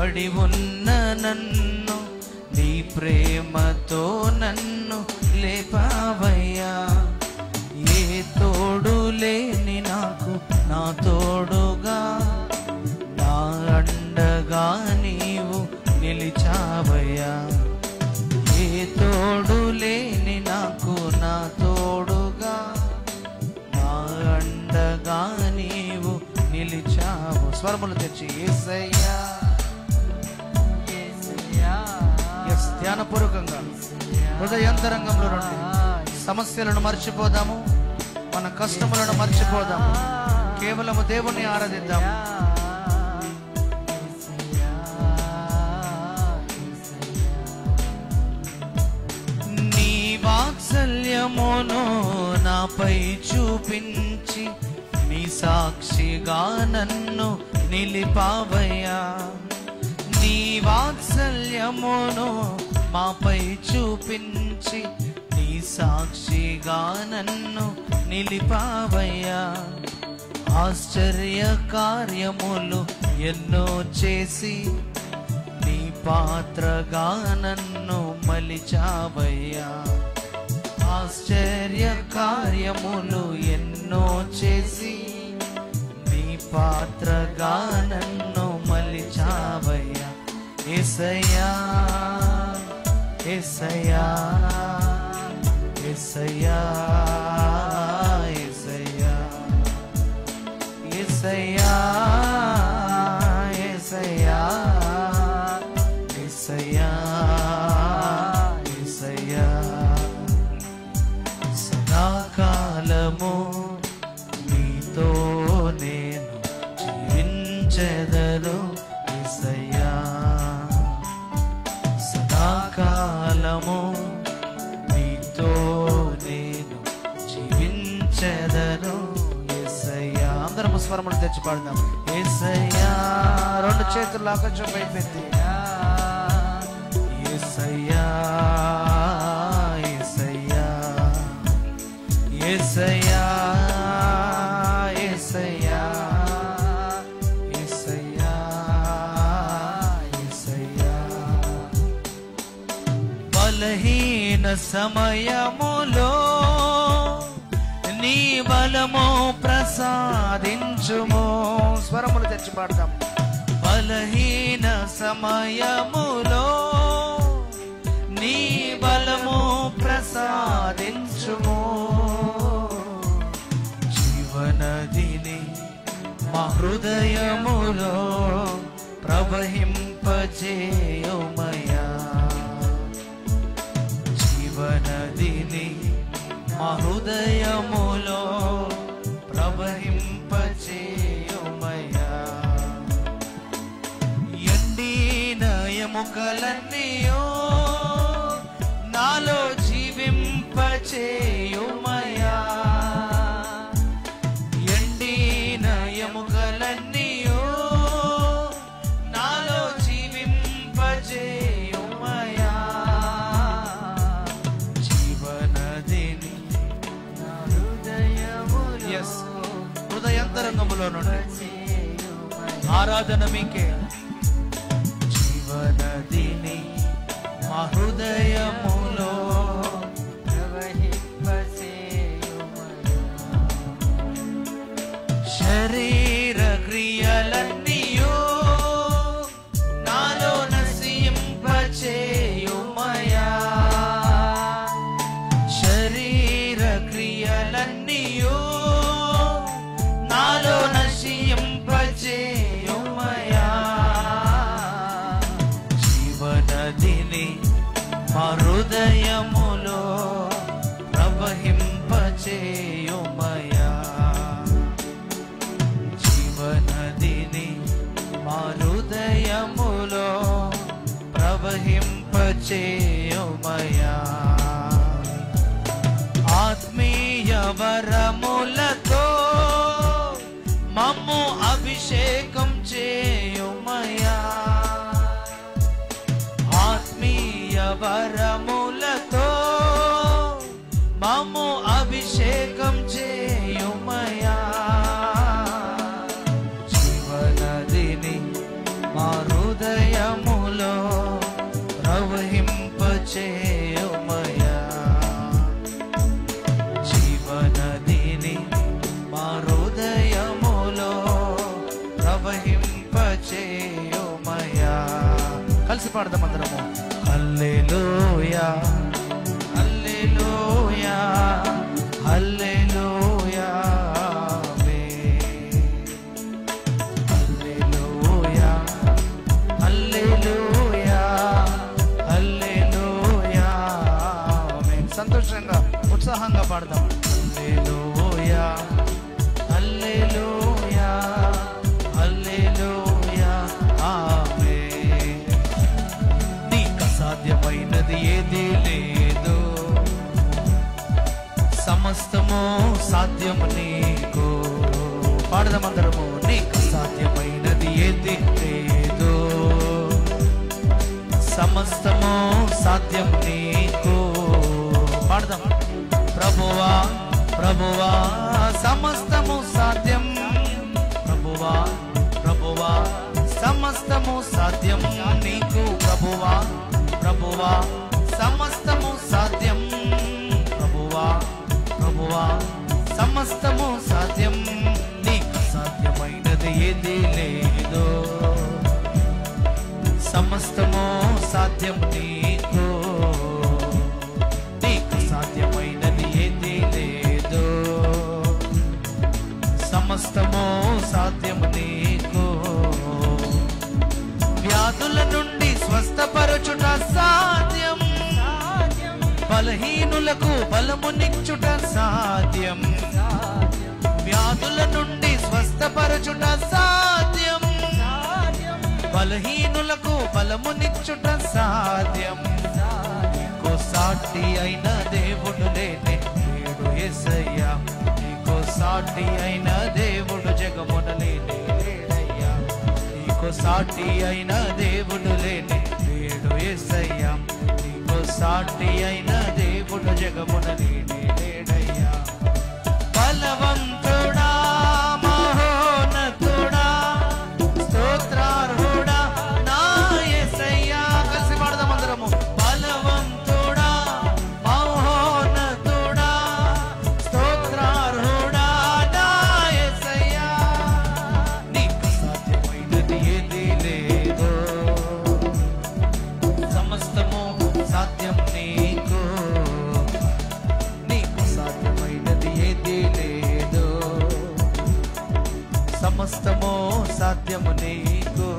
పడి ఉన్న నన్ను నీ ప్రేమతో నన్ను లేపావయ్యా ఏ తోడు లేని నాకు నా తోడుగా నా అండగా నీవు నిలిచావయ్యా ఏ తోడు లేని నాకు నా తోడుగా నా అండగా నీవు నిలిచావు స్వరములు తెచ్చి ఏసయ్యా ఎస్ ధ్యానపూర్వకంగా హృదయాంతరంగంలో నుండి సమస్యలను మర్చిపోదాము మన కష్టములను మర్చిపోదాము కేవలము దేవుణ్ణి ఆరాధిద్దాం నీ వాత్సల్యమును నాపై చూపించి నీ సాక్షిగా నన్ను నిలిపావయ్యా నీ వాత్సల్యమును మాపై చూపించి నీ సాక్షిగా నన్ను నిలిపావయ్యా ఆశ్చర్య కార్యములు ఎన్నో చేసి నీ పాత్రగా నన్ను మలిచావయ్యా ఆశ్చర్య కార్యములు ఎన్నో చేసి నీ పాత్రగా నన్ను మలిచావయ్యా ఏసయ్యా ఏసయ్యా ఏసయ్యా ఏసయ్యా ఏసయ్యా ఏసయ్యా ఏసయ్యా ఏసయ్యా సదాకాలము నీతో నేను జీవించెదను ఏసయ్యా సదాకాలము నీతో నేను జీవించెదను ఏసయ్యా అందరం స్వరములు తెచ్చి పాడదాం ఏసయ్యా రెండు చేతులు ఆకాశం వైపెత్తి ఏసయ్యా ఏసయ్యా ఏసయ్యా ఏసయ్యా ఏసయ్యా ఏసయ్యా బలహీన సమయములో నీ బలము ప్రసాదించుము స్వరములు తెచ్చి పాడదాం బలహీన సమయములో నీ బలము ప్రసాదించుము జీవనదిని మా హృదయములో ప్రవహింపజేయుమయా జీవనదిని మా హృదయములో ప్రవహింపచేయుమయా ఎండిన ఎముకలన్నీయో నాలో జీవింపచేయుమయా ఎండిన ఎముకలన్నీయో నాలో జీవింపజేయుమయా జీవనదిని నా హృదయములో ఎస్ హృదయంతరంగములో నుండి ఆరాధన మీకే జీవనదిని మా హృదయములో శరీర క్రియలన్నీయో నాలో నసింపచేయుమయా శరీర క్రియలన్నీయో నాలో నశింపచేయుమయా జీవనదిని మా హృదయములో ప్రవహింపచేయుమయా జీవనదిని మా హృదయములో ప్రవహింపచేయుమయా ఆత్మీయ వరములతో మమ్ము అభిషేకం చేయుమయా ఆత్మీయ వరములతో మమ్ము అభిషేకం చేయుమయా జీవనదిని మా హృదయ ప్రవహింపచేయుమయా జీవనదిని మా హృదయములో ప్రవహింపచేయుమయా కలిసి పాడదాం అందరము హల్లెలూయా హల్లెలూయా హల్లెలూయా ఆమేన్. హల్లెలూయా హల్లెలూయా హల్లెలూయా ఆమేన్. సంతోషంగా ఉత్సాహంగా పాడదాం హల్లెలూయా హల్లెలూయా హల్లెలూయా ఆమేన్ నీకు సాధ్యమైనది ఏదీ లేదు సమస్తము సాధ్యము నీకు పాడదామందరము నీకు సాధ్యమైనది ఏది లేదు సమస్తము సాధ్యం నీకు పాడదాం ప్రభువా ప్రభువా సమస్తము సాధ్యం ప్రభువా ప్రభువా సమస్తము సాధ్యం నీకు ప్రభువా ప్రభువా సమస్తము సాధ్యం ప్రభువా ప్రభువా సమస్తము సాధ్యం నీకు సాధ్యమైనది ఏది లేదు సమస్తము సాధ్యం నీకు నీకు సాధ్యమైనది ఏది లేదు సమస్తము సాధ్యం నీకు వ్యాధుల నుండి స్వస్థపరచుట సాధ్యం బలహీనులకు బలమునిచ్చుట సాధ్యం వ్యాధుల నుండి స్వస్థపరచుట సాధ్యం బలహీనులకు బలమునిచ్చుట సాధ్యం నీకు సాటి అయిన దేవుడు లేనే లేడు యేసయ్యా నీకు సాటి అయిన దేవుడు జగమున లేనే లేడయ్యా నీకు సాటి అయిన దేవుడు లేనే లేడు యేసయ్యా నీకు సాటి అయిన దేవుడు జగమున లేనే లేడయ్యా బలవంతుడా మహోన్నతుడా స్తోత్రార్హుడా నా యేసయ్యా కలిసి పాడదాం అందరము బలవంతుడా మహోన్నతుడా స్తోత్రార్హుడా నా యేసయ్యా నీకు సాధ్యమైనది ఏదీ లేదు సమస్తము సాధ్యం నీకు నీకు సాధ్యమైనది ఏదీ లేదు సమస్తము సాధ్యము నీకు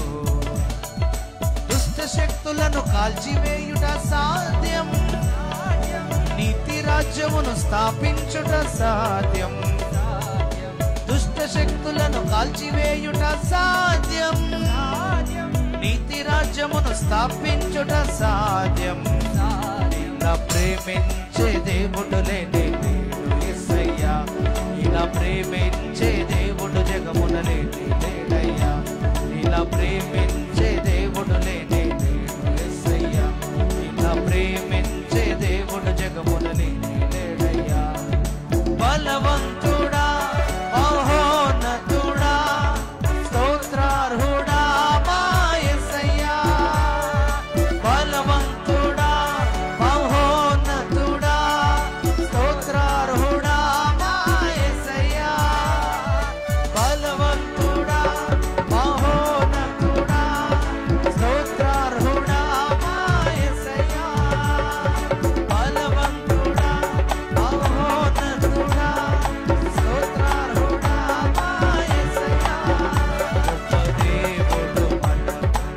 దుష్ట శక్తులను కాల్చివేయుట సాధ్యం నీతి రాజ్యమును స్థాపించుట సాధ్యం దుష్ట శక్తులను కాల్చివేయుట సాధ్యం నీతి రాజ్యమును స్థాపించుట సాధ్యం ఇలా ప్రేమించే దేవుడు లేనే లేడు యేసయ్యా ఇలా ప్రేమించే దేవుడు జగమున లేనే లేడయ్యా ఇలా ప్రేమించే దేవుడు లేనే లేడు యేసయ్యా ఇలా ప్రేమించే దేవుడు జగమున లేనే లేడయ్యా బలవంతుడా మహోన్నతుడా స్తోత్రార్హుడా మా యేసయ్యా బలవంతుడా మహోన్నతుడా స్తోత్రార్హుడా మా యేసయ్యా బలవంతుడా మహోన్నతుడా స్తోత్రార్హుడా మా యేసయ్యా బలవంతుడా మహోన్నతుడా స్తోత్రార్హుడా మా యేసయ్యా గొప్ప దేవుడు మన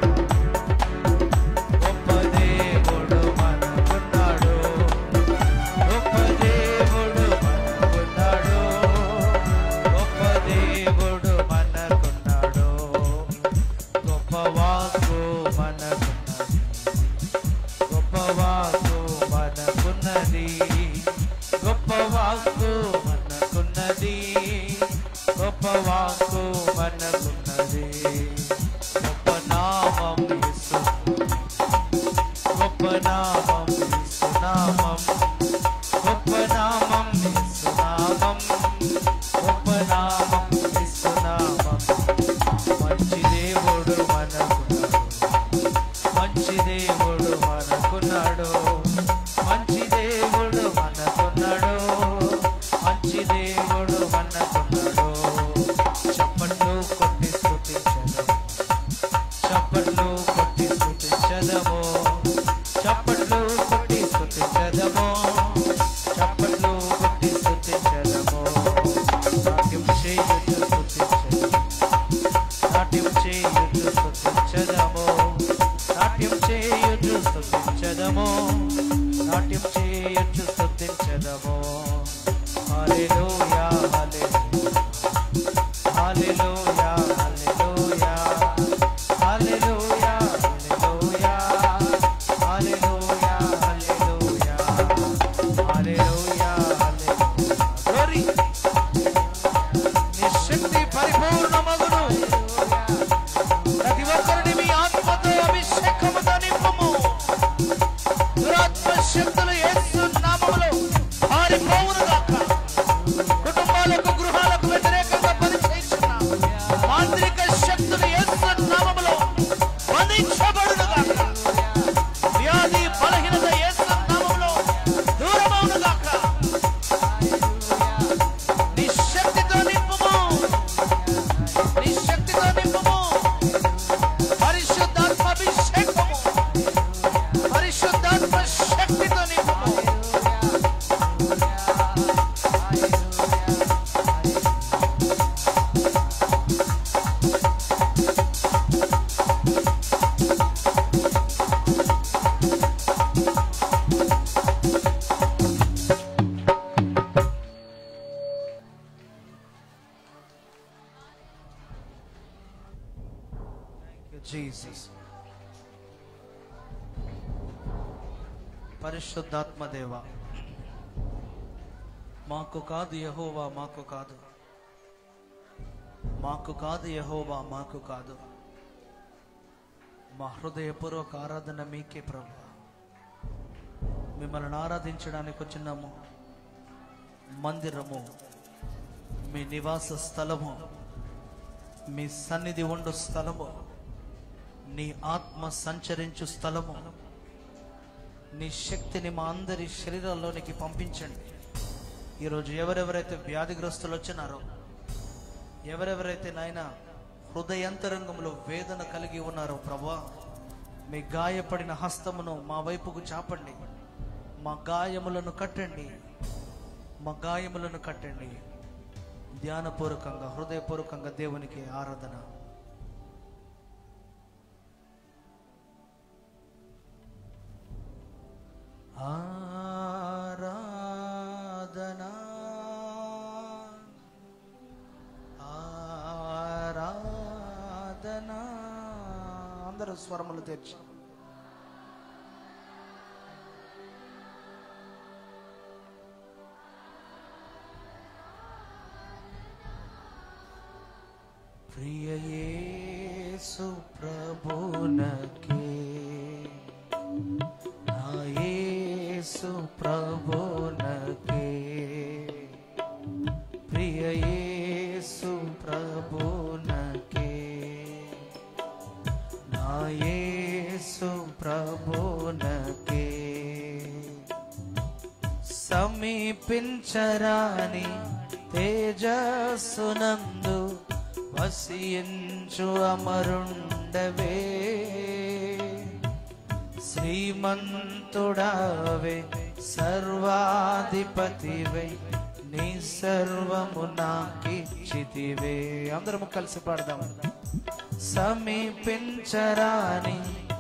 గొప్ప దేవుడు మనకున్నాడు గొప్ప దేవుడు మనకున్నాడు గొప్ప దేవుడు మనకున్నాడు గొప్ప వాక్కు మనకున్నది గొప్ప వాక్కు మనకున్నది గొప్ప వాక్కు మనకున్నది గొప్ప వాక్కు మనకున్నది గొప్ప నామం యేసు గొప్ప నామం యేసు నామం గొప్ప నామం యేసు నామం గొప్ప నామం యేసు నామం మంచి దేవుడు మనకున్నాడు మంచి దేవుడు మనకున్నాడు మనకున్నాడు మంచి దేవుడు మనకున్నాడు మంచి దేవుడు మనకున్నాడు చప్పట్లు కొట్టి స్థుతించదము చప్పట్లు కొట్టి స్థుతించదము చప్పట్లు కొట్టి స్థుతించదము చప్పట్లు కొట్టి స్థుతించదము నాట్యం చేయుచు స్థుతించదము నాట్యం చేయుచు స్థుతించదము నాట్యం చేయుచు స్థుతించదము నాట్యం చేయుచు స్థుతించదము హల్లెలూయా హల్లెలూయా హల్లెలూయా హల్లెలూయా హల్లెలూయా హల్లెలూయా హల్లెలూయా హల్లెలూయా హల్లెలూయా గ్లోరీ నీ శక్తి పరిపూర్ణమగును ప్రతి ఒక్కరిని మీ ఆత్మతో అభిషేకముతో నింపుము దురాత్మ శక్తులు యేసు నామములో పారిపోవును గాక కుటుంబాలకు గృహాలకు వ్యతిరేకంగా పనిచేస్తున్న మాంత్రిక శక్తులు యేసు నామములో బంధించబడును గాక వ్యాధి బలహీనత యేసు నామములో దూరమవును గాక నీ శక్తితో నింపుము నీ శక్తితో నింపుము పరిశుద్ధాత్మ అభిషేకము పరిశుద్ధాత్మ శక్తితో నింపుము జీసస్ పరిశుద్ధాత్మ దేవ మాకు కాదు యహోవా మాకు కాదు మాకు కాదు యహోవా మాకు కాదు మా హృదయపూర్వక ఆరాధన మీకే ప్రభు మిమ్మల్ని ఆరాధించడానికి వచ్చినాము మందిరము మీ నివాస స్థలము మీ సన్నిధి ఉండు స్థలము నీ ఆత్మ సంచరించు స్థలము నీ శక్తిని మా అందరి శరీరాల్లోనికి పంపించండి ఈరోజు ఎవరెవరైతే వ్యాధిగ్రస్తులు వచ్చినారో ఎవరెవరైతే నాయన హృదయంతరంగంలో వేదన కలిగి ఉన్నారో ప్రభా మీ గాయపడిన హస్తమును మా వైపుకు చాపండి మా గాయములను కట్టండి మా గాయములను కట్టండి ధ్యానపూర్వకంగా హృదయపూర్వకంగా దేవునికి ఆరాధన ఆరాధనా ఆరాధనా అందరూ స్వరములు తెచ్చి ప్రియ యేసు ప్రభునకే నా యేసు ప్రభునకే ప్రియ యేసు ప్రభునకే నా యేసు ప్రభునకే సమీపించరాని తేజస్సునందు వసించు అమరుండవే శ్రీమంతుడావే సర్వాధిపతివై నీ సర్వము నాకిచ్చితివే అందరము కలిసి పాడదాం సమీపించరాని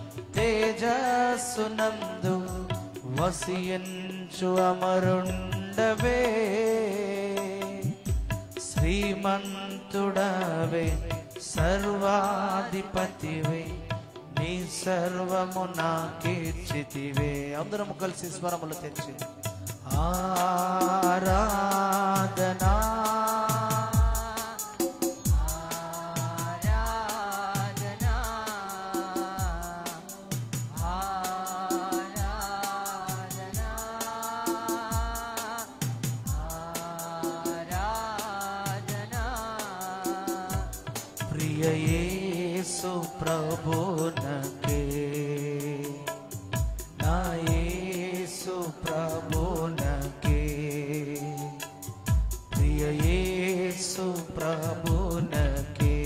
తేజస్సునందు వసించు అమరుండవే శ్రీమంతుడవే సర్వాధిపతివే నీ సర్వము నాకీర్చితివే అందరము కలిసి స్వరములు తెచ్చి ఆరాధనా ఆరాధనా ఆరాధనా ఆరాధనా ప్రియ యేసు ప్రభునకే నా యేసు యేసు ప్రభునకే ప్రియ యేసు ప్రభునకే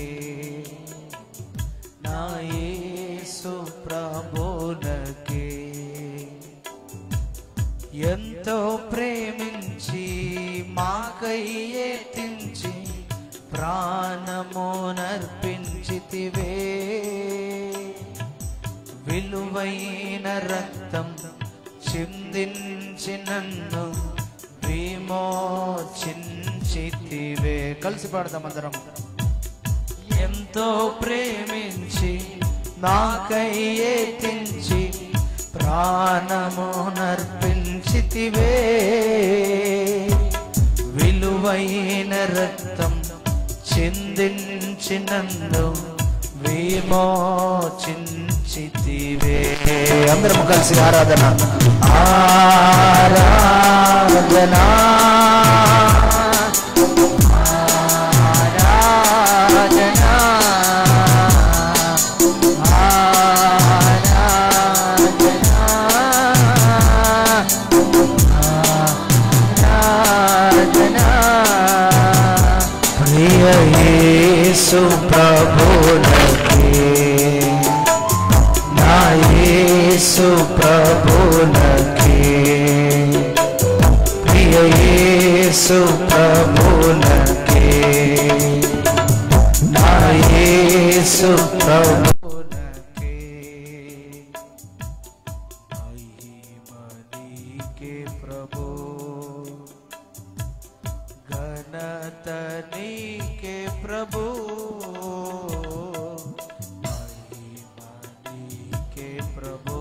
నా యేసు ప్రభునకే ఎంతో ప్రేమించి మాకై ఎత్తించి ప్రాణము నర్పించితివే విలువైన రక్తం చిందించి నన్ను విమోచించితివే కలిసి పాడదాం అందరం ఎంతో ప్రేమించి నాకై ఎత్తించి ప్రాణము నర్పించితివే విలువైన రక్తం చిందించి నన్ను విమోచించితివే అందరం కలిసి ఆరాధన ఆరాధన ప్రియ యేసు ప్రభునకే నా యేసు ప్రభునకే ప్రియ యేసు ప్రభునకే నా యేసు ప్రభునకే మహిమనీకే ప్రభు ఘనత నీకే ప్రభు మహిమ నీకే ప్రభు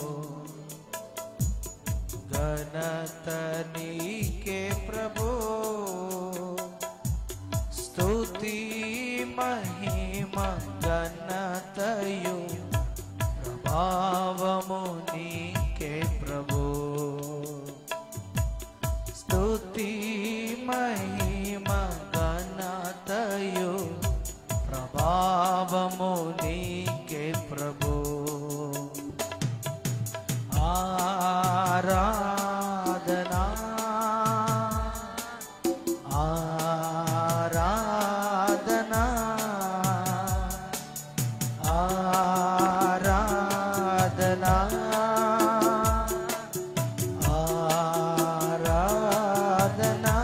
ఘనత నీకే ప్రభు స్తుతి మహిమ ఘనతయు ప్రభావము నీకే ప్రభు స్తుతి మహిమ ఘనతయు ప్రభావము నీకే ప్రభు ఆరాధనా ఆరాధనా ఆరాధనా ఆరాధనా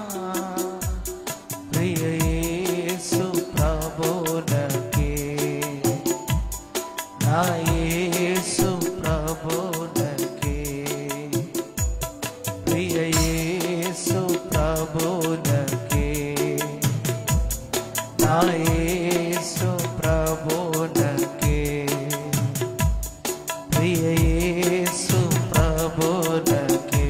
ప్రియ యేసు ప్రభునకే నా యేసు ప్రభునకే ప్రియ యేసు ప్రభునకే నా యేసు ప్రభునకే ప్రియ యేసు ప్రభునకే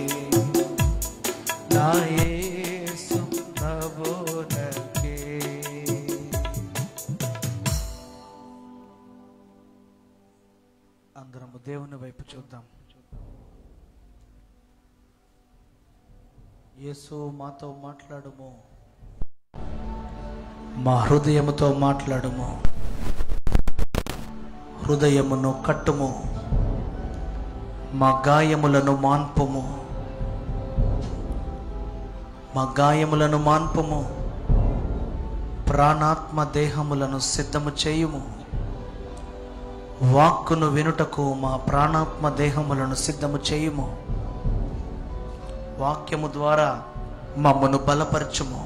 నా యేసు ప్రభునకే అందరము దేవుని వైపు చూద్దాం యేసు మాతో మాట్లాడుము మా హృదయముతో మాట్లాడుము హృదయమును కట్టుము మా గాయములను మాన్పుము మా గాయములను మాన్పుము ప్రాణాత్మ దేహములను సిద్ధము చేయుము వాక్కును వినుటకు మా ప్రాణాత్మ దేహములను సిద్ధము చేయుము వాక్యము ద్వారా మమ్మను బలపరచుము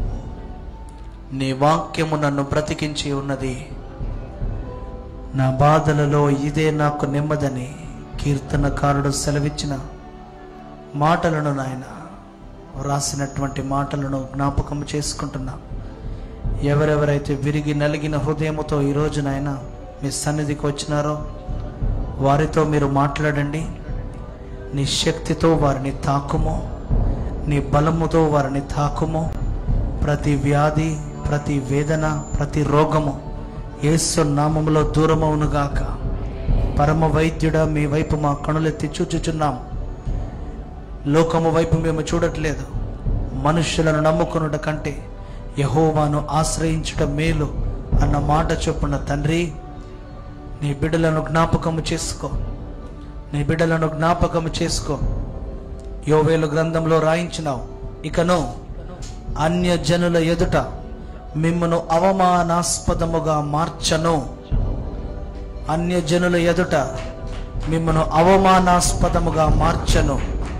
నీ వాక్యము నన్ను బ్రతికించి ఉన్నది నా బాధలలో ఇదే నాకు నెమ్మదని కీర్తనకారుడు సెలవిచ్చిన మాటలను నాయన వ్రాసినటువంటి మాటలను జ్ఞాపకం చేసుకుంటున్నా ఎవరెవరైతే విరిగి నలిగిన హృదయముతో ఈరోజు నాయన మీ సన్నిధికి వచ్చినారో వారితో మీరు మాట్లాడండి నీ శక్తితో వారిని తాకుము నీ బలముతో వారిని తాకుము ప్రతి వ్యాధి ప్రతి వేదన ప్రతి రోగము యేసు నామములో దూరమవునుగాక పరమ వైద్యుడా మీ వైపు మా కనులెత్తి చూచుచున్నాం లోకము వైపు మేము చూడట్లేదు మనుష్యులను నమ్ముకునుట కంటే యహోవాను ఆశ్రయించుట మేలు అన్న మాట చొప్పున తండ్రి నీ బిడ్డలను జ్ఞాపకము చేసుకో నీ బిడ్డలను జ్ఞాపకం చేసుకో యోవేలు గ్రంథంలో రాయించినావు ఇకను అన్య జనుల ఎదుట మిమ్మను అవమానాస్పదముగా మార్చను అన్య జనుల ఎదుట మిమ్మను అవమానాస్పదముగా మార్చను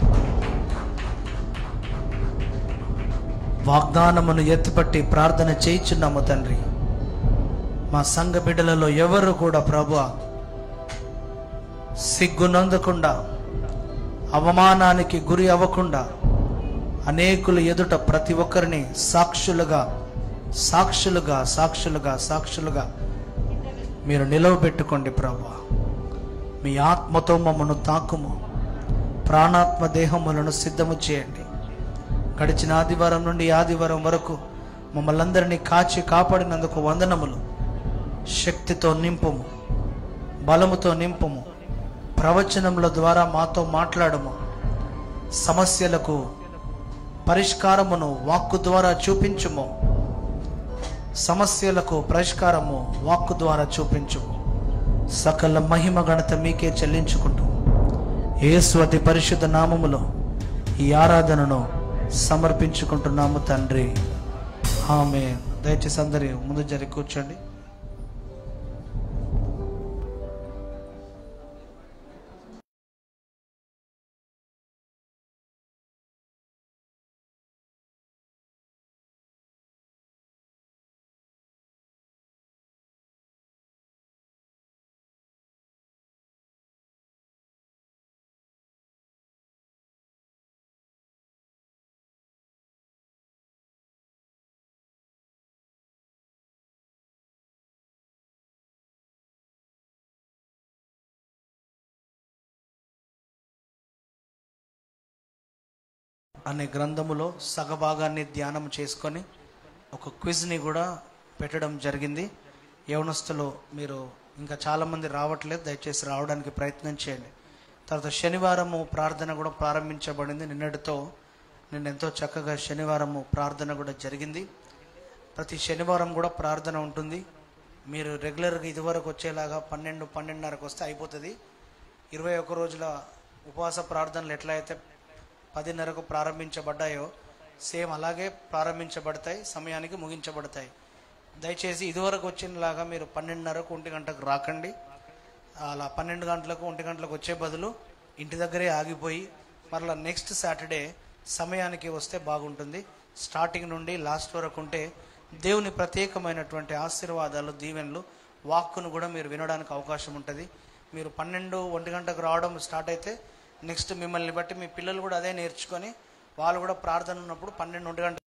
వాగ్దానమును ఎత్తిపట్టి ప్రార్థన చేయించున్నాము తండ్రి మా సంఘ బిడ్డలలో ఎవరు కూడా ప్రభు సిగ్గునందకుండా అవమానానికి గురి అవ్వకుండా అనేకుల ఎదుట ప్రతి ఒక్కరిని సాక్షులుగా సాక్షులుగా సాక్షులుగా సాక్షులుగా మీరు నిలవబెట్టుకోండి ప్రభు మీ ఆత్మతో మమ్మను తాకుము ప్రాణాత్మ దేహములను సిద్ధము చేయండి గడిచిన ఆదివారం నుండి ఈ ఆదివారం వరకు మమ్మల్ని అందరినీ కాచి కాపాడినందుకు వందనములు శక్తితో నింపుము బలముతో నింపుము ప్రవచనముల ద్వారా మాతో మాట్లాడము సమస్యలకు పరిష్కారమును వాక్కు ద్వారా చూపించుము సమస్యలకు పరిష్కారము వాక్కు ద్వారా చూపించుము సకల మహిమ గణత మీకే చెల్లించుకుంటూ యేసు అతి పరిశుద్ధ నామములో ఈ ఆరాధనను సమర్పించుకుంటున్నాము తండ్రి ఆమె దయచేసి అందరి ముందు జరిగి కూర్చోండి అనే గ్రంథములో సగభాగాన్ని ధ్యానం చేసుకొని ఒక క్విజ్ని కూడా పెట్టడం జరిగింది యవనస్తులు మీరు ఇంకా చాలామంది రావట్లేదు దయచేసి రావడానికి ప్రయత్నం చేయండి తర్వాత శనివారము ప్రార్థన కూడా ప్రారంభించబడింది నిన్నటితో నిన్న ఎంతో చక్కగా శనివారము ప్రార్థన కూడా జరిగింది ప్రతి శనివారం కూడా ప్రార్థన ఉంటుంది మీరు రెగ్యులర్గా ఇదివరకు వచ్చేలాగా పన్నెండు పన్నెండున్నరకు వస్తే అయిపోతుంది ఇరవై ఒక్క రోజుల ఉపవాస ప్రార్థనలు ఎట్లా అయితే పదిన్నరకు ప్రారంభించబడ్డాయో సేమ్ అలాగే ప్రారంభించబడతాయి సమయానికి ముగించబడతాయి దయచేసి ఇదివరకు వచ్చినలాగా మీరు పన్నెండున్నరకు ఒంటి గంటకు రాకండి అలా పన్నెండు గంటలకు ఒంటి గంటలకు వచ్చే బదులు ఇంటి దగ్గరే ఆగిపోయి మరలా నెక్స్ట్ సాటర్డే సమయానికి వస్తే బాగుంటుంది స్టార్టింగ్ నుండి లాస్ట్ వరకు ఉంటే దేవుని ప్రత్యేకమైనటువంటి ఆశీర్వాదాలు దీవెనలు వాక్కును కూడా మీరు వినడానికి అవకాశం ఉంటుంది మీరు పన్నెండు ఒంటి గంటకు రావడం స్టార్ట్ అయితే నెక్స్ట్ మిమ్మల్ని బట్టి మీ పిల్లలు కూడా అదే నేర్చుకొని వాళ్ళు కూడా ప్రార్థన ఉన్నప్పుడు పన్నెండు ఒంటి గంట